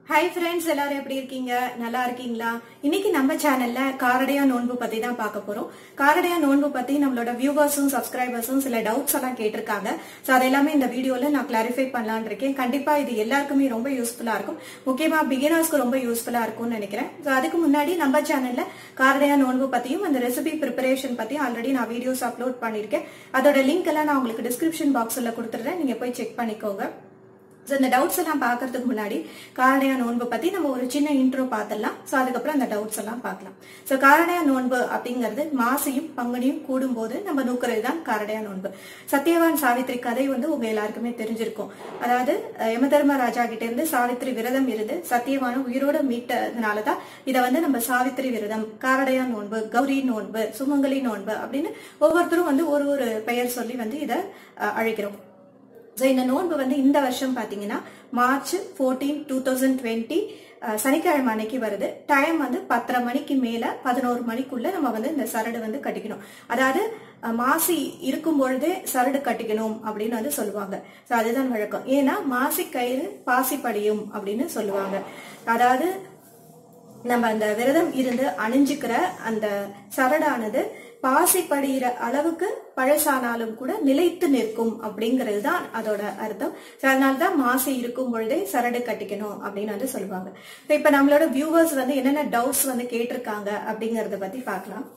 hi friends எல்லாரும் எப்படி இருக்கீங்க நல்லா இருக்கீங்களா இன்னைக்கு நம்ம சேனல்ல காரடையா நோன்பு பத்தி தான் பார்க்க போறோம் காரடையா நோன்பு பத்தி நம்மளோட வியூவர்ஸும் சப்ஸ்கிரைபர்ஸும் சில டவுட்ஸ் எல்லாம் கேட்டிருக்காங்க ஸோ அது எல்லாமே இந்த வீடியோல நான் கிளாரிஃபை பண்ணலாம்னு இருக்கேன் கண்டிப்பா இது எல்லாருக்குமே ரொம்ப யூஸ்ஃபுல்லா இருக்கும் முக்கியமா பிகினர்ஸ்க்கு ரொம்ப யூஸ்ஃபுல்லா இருக்கும்னு நினைக்கிறேன் ஸோ அதுக்கு முன்னாடி நம்ம சேனல்ல காரடையா நோன்பு பத்தியும் அந்த ரெசிபி ப்ரிப்பரேஷன் பத்தியும் ஆல்ரெடி நான் வீடியோஸ் அப்லோட் பண்ணிருக்கேன் அதோட லிங்க் எல்லாம் நான் உங்களுக்கு டிஸ்கிரிப்ஷன் பாக்ஸ்ல கொடுத்துறேன் நீங்க போய் செக் பண்ணிக்கோங்க ஸோ இந்த டவுட்ஸ் எல்லாம் பார்க்கறதுக்கு முன்னாடி காரடையா நோன்பு பத்தி நம்ம ஒரு சின்ன இன்ட்ரோ பார்த்துடலாம் ஸோ அதுக்கப்புறம் அந்த டவுட்ஸ் எல்லாம் பார்க்கலாம் ஸோ காரடையா நோன்பு அப்படிங்கிறது மாசியும் பங்குனியும் கூடும்போது நம்ம நூக்கிறது தான் காரடையா நோன்பு சத்யவான் சாவித்ரி கதை வந்து உங்க எல்லாருக்குமே தெரிஞ்சிருக்கும் அதாவது அஹ், யமதர்ம ராஜா கிட்ட இருந்து சாவித்ரி விரதம் இருந்து சத்யவான உயிரோட மீட்டதுனால தான் இதை வந்து நம்ம சாவித்ரி விரதம் காரடையா நோன்பு கௌரி நோன்பு சுமங்கலி நோன்பு அப்படின்னு ஒவ்வொருத்தரும் வந்து ஒரு ஒரு பெயர் சொல்லி வந்து இதை அஹ், அழைக்கிறோம் ஸோ இந்த நோன்பு வந்து இந்த வருஷம் பார்த்தீங்கன்னா March fourteen two thousand twenty சனிக்கிழமை அன்னைக்கு வருது டைம் வந்து பத்தரை மணிக்கு மேல பதினோரு மணிக்குள்ள நம்ம வந்து இந்த சரடு வந்து கட்டிக்கணும் அதாவது அஹ், மாசி இருக்கும் பொழுதே சரடு கட்டிக்கணும் அப்படின்னு வந்து சொல்லுவாங்க ஸோ அதுதான் வழக்கம் ஏன்னா மாசி கயிறு பாசி படியும் அப்படின்னு சொல்லுவாங்க அதாவது நம்ம அந்த விரதம் இருந்து அணிஞ்சுக்கிற அந்த சரடானது பாசி படிகிற அளவுக்கு பழசானாலும் கூட நிலைத்து நிற்கும் அப்படிங்கிறது தான் அதோட அர்த்தம் So, அதனாலதான் மாசி இருக்கும் பொழுதே சரடு கட்டிக்கணும் அப்படின்னு வந்து சொல்லுவாங்க So, இப்ப நம்மளோட வியூவர்ஸ் வந்து என்னென்ன டவுட்ஸ் வந்து கேட்டிருக்காங்க அப்படிங்கறத பத்தி பார்க்கலாம்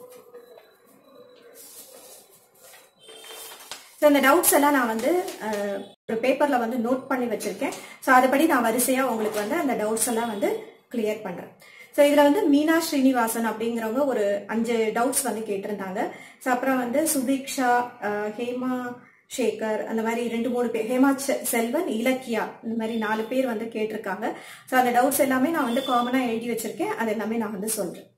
ஸோ இந்த டவுட்ஸ் எல்லாம் நான் வந்து அஹ், ஒரு பேப்பர்ல வந்து நோட் பண்ணி வச்சிருக்கேன் ஸோ அதுபடி நான் வரிசையா உங்களுக்கு வந்து அந்த டவுட்ஸ் எல்லாம் வந்து கிளியர் பண்றேன் ஸோ இதுல வந்து மீனா ஸ்ரீனிவாசன் அப்படிங்கிறவங்க ஒரு அஞ்சு டவுட்ஸ் வந்து கேட்டிருந்தாங்க ஸோ அப்புறம் வந்து சுதீக்ஷா அஹ், ஹேமா சேகர் அந்த மாதிரி ரெண்டு மூணு பேர் ஹேமா செ- செல்வன் இலக்கியா இந்த மாதிரி நாலு பேர் வந்து கேட்டிருக்காங்க ஸோ அந்த டவுட்ஸ் எல்லாமே நான் வந்து காமனா எழுதி வச்சிருக்கேன் அது எல்லாமே நான் வந்து சொல்றேன்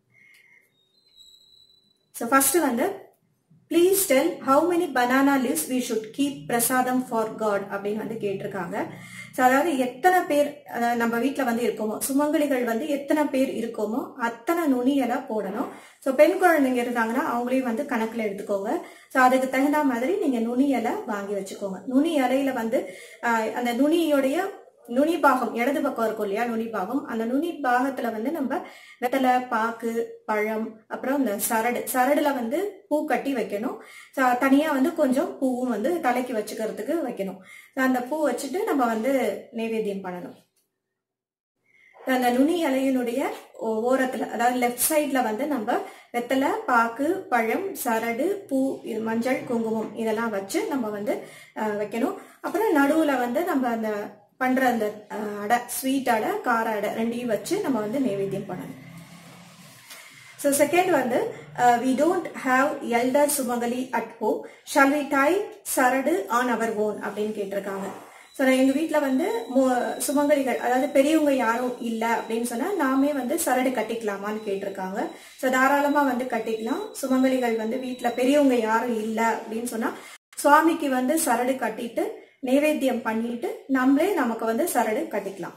ஸோ ஃபர்ஸ்ட் வந்து please tell how many banana leaves we should keep prasadam for god அப்படின்னு வந்து கேட்டிருக்காங்க ஸோ அதாவது எத்தனை பேர் அதாவது நம்ம வீட்டில் வந்து இருக்கோமோ சுமங்கலிகள் வந்து எத்தனை பேர் இருக்கோமோ அத்தனை நுனியெல்லாம் போடணும் ஸோ பெண் குழந்தைங்க இருந்தாங்கன்னா அவங்களையும் வந்து கணக்கில் எடுத்துக்கோங்க ஸோ அதுக்கு தகுந்த மாதிரி நீங்கள் நுனி இலை வாங்கி வச்சுக்கோங்க நுனி இலையில வந்து ஆஹ், அந்த நுனியோடைய நுனி பாகம் இடது பக்கம் இருக்கும் இல்லையா நுனி பாகம் அந்த நுனி பாகத்துல வந்து நம்ம வெத்தலை பாக்கு பழம் அப்புறம் இந்த சரடு சரடுல வந்து பூ கட்டி வைக்கணும் ச- தனியா வந்து கொஞ்சம் பூவும் வந்து தலைக்கு வச்சுக்கிறதுக்கு வைக்கணும் So, அந்த பூ வச்சுட்டு நம்ம வந்து நைவேத்தியம் பண்ணணும் So, அந்த நுனி இலையினுடைய ஓ- ஓரத்துல அதாவது லெஃப்ட் சைட்ல வந்து நம்ம வெத்தலை பாக்கு பழம் சரடு பூ இது மஞ்சள் குங்குமம் இதெல்லாம் வச்சு நம்ம வந்து அஹ், வைக்கணும் அப்புறம் நடுவுல வந்து நம்ம அந்த பண்ற அந்த அஹ், அடை ஸ்வீட் அடை கார அடை ரெண்டையும் வச்சு நம்ம வந்து நைவேத்தியம் பண்ணணும் ஸோ செகண்ட் வந்து we don't have elder sumangali at home shall we tie saradu on our own அப்படின்னு கேட்டிருக்காங்க ஸோ நான் எங்கள் வீட்டில் வந்து மு- சுமங்கலிகள் அதாவது பெரியவங்க யாரும் இல்லை அப்படின்னு சொன்னால் நாமே வந்து சரடு கட்டிக்கலாமான்னு கேட்டிருக்காங்க ஸோ தாராளமாக வந்து கட்டிக்கலாம் சுமங்கலிகள் வந்து வீட்டில் பெரியவங்க யாரும் இல்லை அப்படின்னு சொன்னால் சுவாமிக்கு வந்து சரடு கட்டிட்டு நைவேத்தியம் பண்ணிட்டு நம்மளே நமக்கு வந்து சரடு கட்டிக்கலாம்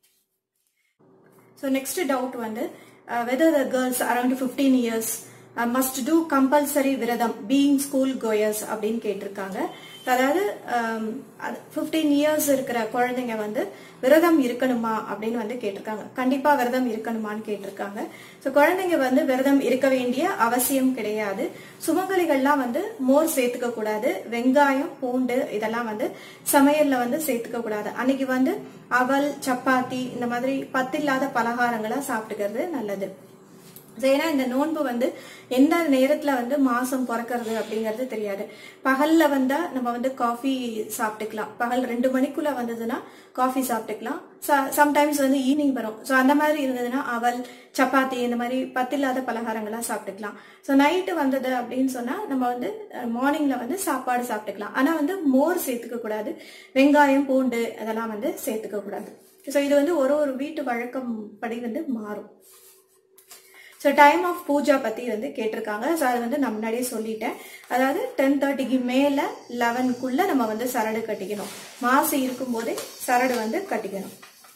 ஸோ நெக்ஸ்ட் டவுட் வந்து whether the girls around fifteen years must do compulsory viratham being school goers அப்படின்னு கேட்டிருக்காங்க அதாவது ஃபிஃப்டீன் இயர்ஸ் இருக்கிற குழந்தைங்க வந்து விரதம் இருக்கணுமா அப்படின்னு வந்து கேட்டிருக்காங்க கண்டிப்பா விரதம் இருக்கணுமான்னு கேட்டிருக்காங்க ஸோ குழந்தைங்க வந்து விரதம் இருக்க வேண்டிய அவசியம் கிடையாது சுமங்கலிகள்லாம் வந்து மோர் சேர்த்துக்க கூடாது வெங்காயம் பூண்டு இதெல்லாம் வந்து சமையல்ல வந்து சேர்த்துக்க கூடாது அன்னைக்கு வந்து அவல் சப்பாத்தி இந்த மாதிரி பத்தில்லாத பலகாரங்களா சாப்பிட்டுக்கிறது நல்லது So, ஏன்னா இந்த நோன்பு வந்து எந்த நேரத்துல வந்து மாசம் பிறக்கிறது அப்படிங்கிறது தெரியாது பகல்ல வந்தா நம்ம வந்து காஃபி சாப்பிட்டுக்கலாம் பகல் ரெண்டு மணிக்குள்ள வந்ததுன்னா காஃபி சாப்பிட்டுக்கலாம் சம்டைம்ஸ் வந்து ஈவினிங் வரும் ஸோ அந்த மாதிரி இருந்ததுன்னா அவல் சப்பாத்தி இந்த மாதிரி பத்தில்லாத பலகாரங்களா சாப்பிட்டுக்கலாம் ஸோ நைட்டு வந்தது அப்படின்னு சொன்னா நம்ம வந்து மார்னிங்ல வந்து சாப்பாடு சாப்பிட்டுக்கலாம் ஆனா வந்து மோர் சேர்த்துக்க கூடாது வெங்காயம் பூண்டு அதெல்லாம் வந்து சேர்த்துக்க கூடாது ஸோ இது வந்து ஒரு ஒரு வீட்டு வழக்கம் படி வந்து மாறும் ஸோ டைம் ஆஃப் பூஜா பற்றி வந்து கேட்டிருக்காங்க ஸோ அது வந்து நான் முன்னாடியே சொல்லிட்டேன் அதாவது டென் தேர்ட்டிக்கு மேலே லெவனுக்குள்ளே நம்ம வந்து சரடு கட்டிக்கணும் மாசு இருக்கும்போதே சரடு வந்து கட்டிக்கணும்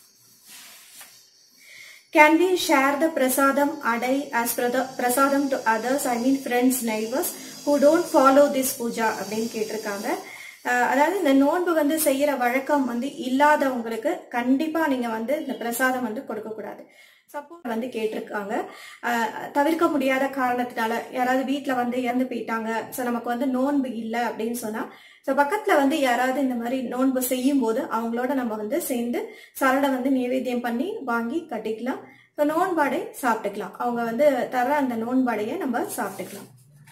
Can we share the prasadam adai as prada- prasadam to others, I mean friends, neighbors who don't follow this puja அப்படின்னு கேட்டிருக்காங்க அஹ் அதாவது இந்த நோன்பு வந்து செய்யற வழக்கம் வந்து இல்லாதவங்களுக்கு கண்டிப்பா நீங்க வந்து இந்த பிரசாதம் வந்து கொடுக்க கூடாது சப்போஸ் வந்து கேட்டிருக்காங்க அஹ் தவிர்க்க முடியாத காரணத்தினால யாராவது வீட்ல வந்து இறந்து போயிட்டாங்க ஸோ நமக்கு வந்து நோன்பு இல்லை அப்படின்னு சொன்னா ஸோ பக்கத்துல வந்து யாராவது இந்த மாதிரி நோன்பு செய்யும் போது அவங்களோட நம்ம வந்து சேர்ந்து சரடை வந்து நைவேத்தியம் பண்ணி வாங்கி கட்டிக்கலாம் ஸோ நோன்பாடை சாப்பிட்டுக்கலாம் அவங்க வந்து தர அந்த நோன்பாடையை நம்ம சாப்பிட்டுக்கலாம்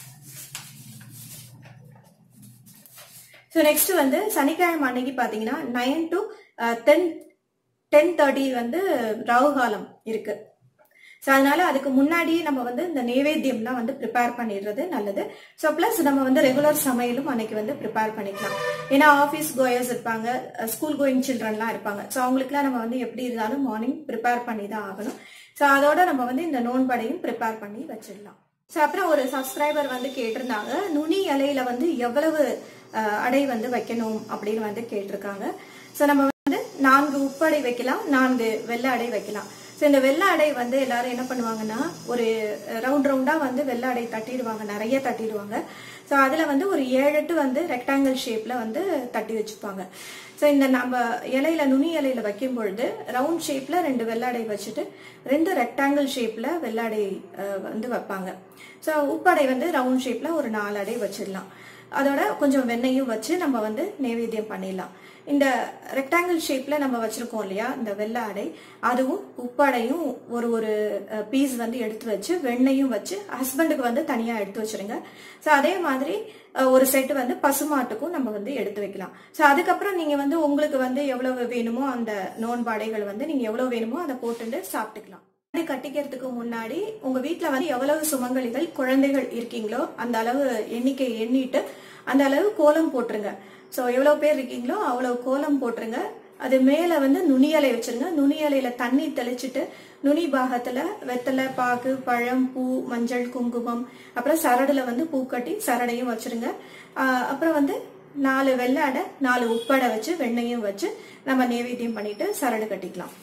ஸோ நெக்ஸ்ட் வந்து சனிக்கிழமை அன்னைக்கு பார்த்தீங்கன்னா nine to ten ten thirty வந்து ராகு காலம் இருக்கு ஸோ அதனால அதுக்கு முன்னாடியே நம்ம வந்து இந்த நைவேத்தியம்லாம் வந்து ப்ரிப்பேர் பண்ணிடுறது நல்லது ஸோ ப்ளஸ் நம்ம வந்து ரெகுலர் சமையலும் அன்னைக்கு வந்து ப்ரிப்பேர் பண்ணிக்கலாம் ஏன்னா ஆஃபீஸ் கோயர்ஸ் இருப்பாங்க ஸ்கூல் கோயிங் சில்ட்ரன்லாம் இருப்பாங்க ஸோ அவங்களுக்குலாம் நம்ம வந்து எப்படி இருந்தாலும் மார்னிங் ப்ரிப்பேர் பண்ணி தான் ஆகணும் ஸோ அதோட நம்ம வந்து இந்த நோன்படையும் ப்ரிப்பேர் பண்ணி வச்சிடலாம் ஸோ அப்புறம் ஒரு சப்ஸ்கிரைபர் வந்து கேட்டிருந்தாங்க நுனி இலையில வந்து எவ்வளவு அஹ், அடை வந்து வைக்கணும் அப்படின்னு வந்து கேட்டிருக்காங்க ஸோ நம்ம வந்து நான்கு உப்படை வைக்கலாம் நான்கு வெள்ளை அடை வைக்கலாம் ஸோ இந்த வெள்ளை அடை வந்து எல்லாரும் என்ன பண்ணுவாங்கன்னா ஒரு ரவுண்ட் ரவுண்டா வந்து வெள்ளை அடை தட்டிடுவாங்க நிறைய தட்டிடுவாங்க ஸோ அதில் வந்து ஒரு ஏழு எட்டு வந்து ரெக்டாங்கிள் ஷேப்ல வந்து தட்டி வச்சுப்பாங்க ஸோ இந்த நம்ம இலையில நுனி இலையில வைக்கும் பொழுது ரவுண்ட் ஷேப்ல ரெண்டு வெள்ளாடை வச்சுட்டு ரெண்டு ரெக்டாங்கிள் ஷேப்ல வெள்ளாடை அஹ், வந்து வைப்பாங்க ஸோ உப்படை வந்து ரவுண்ட் ஷேப்ல ஒரு நாலு அடை வச்சிடலாம் அதோட கொஞ்சம் வெண்ணெயும் வச்சு நம்ம வந்து நைவேத்தியம் பண்ணிடலாம் இந்த ரெக்டாங்கிள் ஷேப்ல நம்ம வச்சிருக்கோம் இல்லையா இந்த வெள்ளை அடை அதுவும் உப்படையும் ஒரு ஒரு பீஸ் வந்து எடுத்து வச்சு வெண்ணையும் வச்சு ஹஸ்பண்டுக்கு வந்து தனியா எடுத்து வச்சிருங்க ஸோ அதே மாதிரி அஹ், ஒரு செட் வந்து பசுமாட்டுக்கும் நம்ம வந்து எடுத்து வைக்கலாம் ஸோ அதுக்கப்புறம் நீங்க வந்து உங்களுக்கு வந்து எவ்வளவு வேணுமோ அந்த நோன்பாடைகள் வந்து நீங்க எவ்வளவு வேணுமோ அதை போட்டுட்டு சாப்பிட்டுக்கலாம் வீடு கட்டிக்கிறதுக்கு முன்னாடி உங்க வீட்ல வந்து எவ்வளவு சுமங்கலிகள் குழந்தைகள் இருக்கீங்களோ அந்த அளவு எண்ணிக்கை எண்ணிட்டு அந்த அளவு கோலம் போட்டுருங்க ஸோ எவ்வளவு பேர் இருக்கீங்களோ அவ்வளவு கோலம் போட்டுருங்க அது மேல வந்து நுனி இலை வச்சிருங்க நுனி இலையில தண்ணி தெளிச்சிட்டு நுனி பாகத்துல வெத்தலை பாக்கு பழம் பூ மஞ்சள் குங்குமம் அப்புறம் சரடுல வந்து பூ கட்டி சரடையும் வச்சிருங்க ஆஹ் அப்புறம் வந்து நாலு வெள்ளை அடை நாலு உப்படை வச்சு வெண்ணையும் வச்சு நம்ம நைவேத்தியம் பண்ணிட்டு சரடு கட்டிக்கலாம்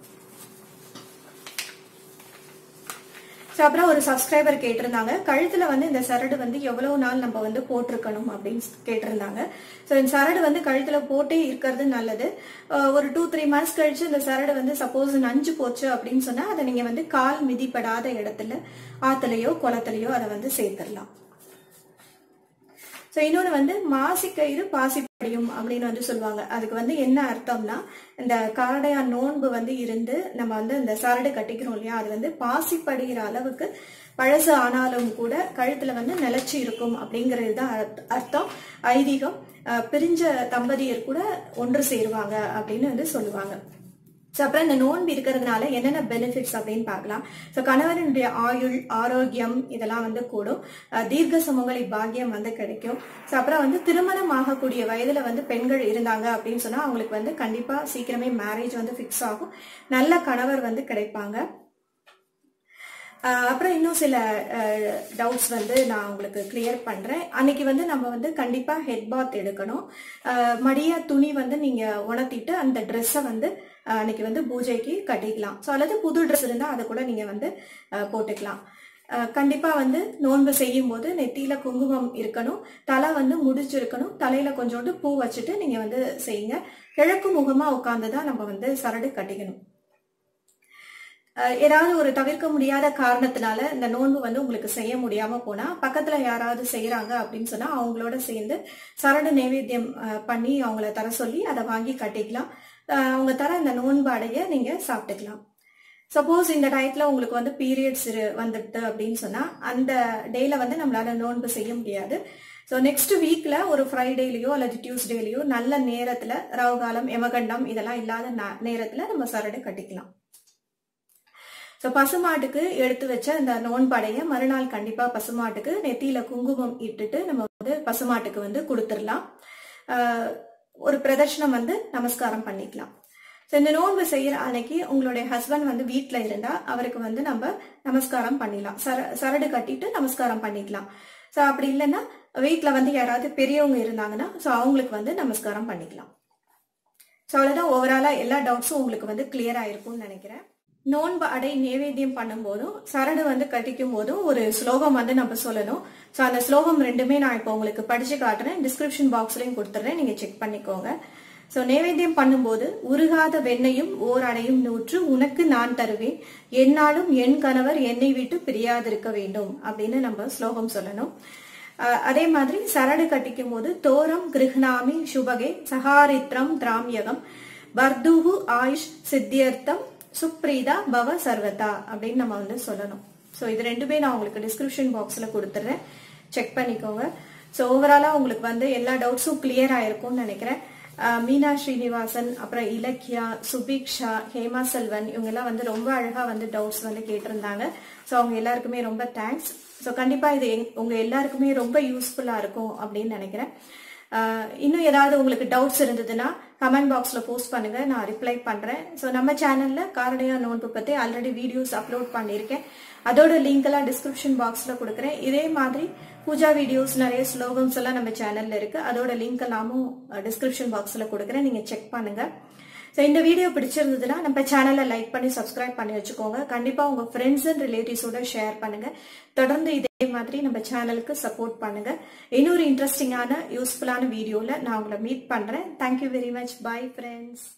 ஸோ அப்புறம் ஒரு சப்ஸ்கிரைபர் கேட்டிருந்தாங்க கழுத்துல வந்து இந்த சரடு வந்து எவ்வளவு நாள் நம்ம வந்து போட்டிருக்கணும் அப்படின்னு கேட்டிருந்தாங்க ஸோ இந்த சரடு வந்து கழுத்துல போட்டே இருக்கிறது நல்லது அஹ் ஒரு டூ த்ரீ மந்த்ஸ் கழிச்சு இந்த சரடு வந்து சப்போஸ் நஞ்சு போச்சு அப்படின்னு சொன்னா அதை நீங்க வந்து கால் மிதிப்படாத இடத்துல ஆத்துலயோ குளத்துலயோ அதை வந்து சேர்த்துடலாம் ஸோ இன்னொன்று வந்து மாசிக்கயிறு பாசிப்படியும் அப்படின்னு வந்து சொல்லுவாங்க அதுக்கு வந்து என்ன அர்த்தம்னா இந்த காரடையா நோன்பு வந்து இருந்து நம்ம வந்து இந்த சரடு கட்டிக்கிறோம் இல்லையா அது வந்து பாசிப்படுகிற அளவுக்கு பழசு ஆனாலும் கூட கழுத்துல வந்து நிலைச்சு இருக்கும் அப்படிங்கிறது தான் அர்த்த- அர்த்தம் ஐதீகம் அஹ் பிரிஞ்ச தம்பதியர் கூட ஒன்று சேருவாங்க அப்படின்னு வந்து சொல்லுவாங்க ஸோ அப்புறம் இந்த நோன்பு இருக்கிறதுனால என்னென்ன பெனிஃபிட்ஸ் அப்படின்னு பார்க்கலாம் ஸோ கணவனுடைய ஆயுள் ஆரோக்கியம் இதெல்லாம் வந்து கூடும் அஹ் தீர்க்க சுமங்கலி பாக்கியம் வந்து கிடைக்கும் ஸோ அப்புறம் வந்து திருமணம் ஆகக்கூடிய வயதுல வந்து பெண்கள் இருந்தாங்க அப்படின்னு சொன்னா அவங்களுக்கு வந்து கண்டிப்பா சீக்கிரமே மேரேஜ் வந்து ஃபிக்ஸ் ஆகும் நல்ல கணவர் வந்து கிடைப்பாங்க ஆஹ் அப்புறம் இன்னும் சில டவுட்ஸ் வந்து நான் உங்களுக்கு கிளியர் பண்றேன் அன்னைக்கு வந்து நம்ம வந்து கண்டிப்பா ஹெட் பாத் எடுக்கணும் ஆஹ் மடிய துணி வந்து நீங்க உணர்த்திட்டு அந்த ட்ரெஸ்ஸை வந்து ஆஹ் அன்னைக்கு வந்து பூஜைக்கு கட்டிக்கலாம் ஸோ அல்லது புது ட்ரெஸ் இருந்தால் அதை கூட நீங்க வந்து ஆஹ் போட்டுக்கலாம் ஆஹ் கண்டிப்பா வந்து நோன்பு செய்யும் போது நெத்தியில குங்குமம் இருக்கணும் தலை வந்து முடிச்சிருக்கணும் தலையில கொஞ்சோண்டு பூ வச்சுட்டு நீங்க வந்து செய்யுங்க கிழக்கு முகமா உட்கார்ந்து தான் நம்ம வந்து சரடு கட்டிக்கணும் அஹ் ஏதாவது ஒரு தவிர்க்க முடியாத காரணத்தினால இந்த நோன்பு வந்து உங்களுக்கு செய்ய முடியாம போனா பக்கத்துல யாராவது செய்யறாங்க அப்படின்னு சொன்னா அவங்களோட சேர்ந்து சரடு நைவேத்தியம் அஹ், பண்ணி அவங்கள தர சொல்லி அதை வாங்கி கட்டிக்கலாம் அஹ், அவங்க தர இந்த நோன்பு அடைய நீங்க சாப்பிட்டுக்கலாம் சப்போஸ் இந்த டயத்துல உங்களுக்கு வந்து பீரியட்ஸ் வந்துட்டு அப்படின்னு சொன்னா அந்த டேல வந்து நம்மளால நோன்பு செய்ய முடியாது ஸோ நெக்ஸ்ட் வீக்ல ஒரு ஃப்ரைடேலயோ அல்லது டியூஸ்டேலயோ நல்ல நேரத்துல ராகுகாலம் யமகண்டம் இதெல்லாம் இல்லாத நா- நேரத்துல நம்ம சரடு கட்டிக்கலாம் ஸோ பசுமாட்டுக்கு எடுத்து வச்ச இந்த நோன்படைய மறுநாள் கண்டிப்பா பசுமாட்டுக்கு நெத்தியில குங்குமம் இட்டுட்டு நம்ம வந்து பசுமாட்டுக்கு வந்து கொடுத்துடலாம் ஆஹ் ஒரு பிரதர்ஷனம் வந்து நமஸ்காரம் பண்ணிக்கலாம் ஸோ இந்த நோன்பு செய்யற அன்னைக்கு உங்களுடைய ஹஸ்பண்ட் வந்து வீட்டில் இருந்தா அவருக்கு வந்து நம்ம நமஸ்காரம் பண்ணிடலாம் சர சரடு கட்டிட்டு நமஸ்காரம் பண்ணிக்கலாம் ஸோ அப்படி இல்லைன்னா வீட்டில் வந்து யாராவது பெரியவங்க இருந்தாங்கன்னா ஸோ அவங்களுக்கு வந்து நமஸ்காரம் பண்ணிக்கலாம் ஸோ அவ்வளோதான் ஓவராலாக எல்லா டவுட்ஸும் உங்களுக்கு வந்து கிளியர் ஆயிருக்கும்னு நினைக்கிறேன் நோன்பு அடை நைவேத்தியம் பண்ணும்போதும் சரடு வந்து கட்டிக்கும் போதும் ஒரு ஸ்லோகம் வந்து நம்ம சொல்லணும் ஸோ அந்த ஸ்லோகம் ரெண்டுமே நான் இப்போ உங்களுக்கு படிச்சு காட்டுறேன் டிஸ்கிரிப்ஷன் பாக்ஸ்லயும் கொடுத்துட்றேன் நீங்க செக் பண்ணிக்கோங்க ஸோ நைவேத்தியம் பண்ணும்போது உருகாத வெண்ணையும் ஓர் அடையும் நூற்று உனக்கு நான் தருவேன் என்னாலும் என் கணவர் என்னை விட்டு பிரியாதிருக்க வேண்டும் அப்படின்னு நம்ம ஸ்லோகம் சொல்லணும் அஹ் அதே மாதிரி சரடு கட்டிக்கும் போது தோரம் கிருஹ்ணாமி சுபகே சகாரித்ரம் திராமியகம் வர்துகு ஆயுஷ் சித்தியர்த்தம் சுப்ரீதா பவ சர்வதா அப்படின்னு நம்ம வந்து சொல்லணும் ஸோ இது ரெண்டுமே நான் உங்களுக்கு டிஸ்கிரிப்ஷன் பாக்ஸில் கொடுத்துட்றேன் செக் பண்ணிக்கோங்க ஸோ ஓவராலாக உங்களுக்கு வந்து எல்லா டவுட்ஸும் கிளியர் ஆயிருக்கும்னு நினைக்கிறேன் அஹ் மீனா ஸ்ரீனிவாசன் அப்புறம் இலக்கியா சுபிக்ஷா ஹேமா செல்வன் இவங்க எல்லாம் வந்து ரொம்ப அழகா வந்து டவுட்ஸ் வந்து கேட்டிருந்தாங்க ஸோ அவங்க எல்லாருக்குமே ரொம்ப தேங்க்ஸ் ஸோ கண்டிப்பா இது எங்- உங்க எல்லாருக்குமே ரொம்ப யூஸ்ஃபுல்லா இருக்கும் அப்படின்னு நினைக்கிறேன் அஹ் இன்னும் ஏதாவது உங்களுக்கு டவுட்ஸ் இருந்ததுன்னா கமெண்ட் பாக்ஸ்ல போஸ்ட் பண்ணுங்க நான் ரிப்ளை பண்றேன் ஸோ நம்ம சேனல்ல காரடையா நோன்பு பத்தி ஆல்ரெடி வீடியோஸ் அப்லோட் பண்ணியிருக்கேன் அதோட லிங்க் எல்லாம் டிஸ்கிரிப்ஷன் பாக்ஸ்ல கொடுக்குறேன் இதே மாதிரி பூஜா வீடியோஸ் நிறைய ஸ்லோகம்ஸ் எல்லாம் நம்ம சேனல்ல இருக்கு அதோட லிங்க் எல்லாமும் டிஸ்கிரிப்ஷன் பாக்ஸ்ல கொடுக்குறேன் நீங்க செக் பண்ணுங்க ஸோ இந்த வீடியோ பிடிச்சிருந்ததுன்னா நம்ம சேனலை லைக் பண்ணி சப்ஸ்கிரைப் பண்ணி வச்சுக்கோங்க கண்டிப்பா உங்க ஃப்ரெண்ட்ஸ் அண்ட் ரிலேட்டிவ்ஸோட ஷேர் பண்ணுங்க தொடர்ந்து இதே மாதிரி நம்ம சேனலுக்கு சப்போர்ட் பண்ணுங்க இன்னொரு இன்ட்ரெஸ்டிங்கான யூஸ்ஃபுல்லான வீடியோல நான் உங்களை மீட் பண்றேன் thank you very much bye friends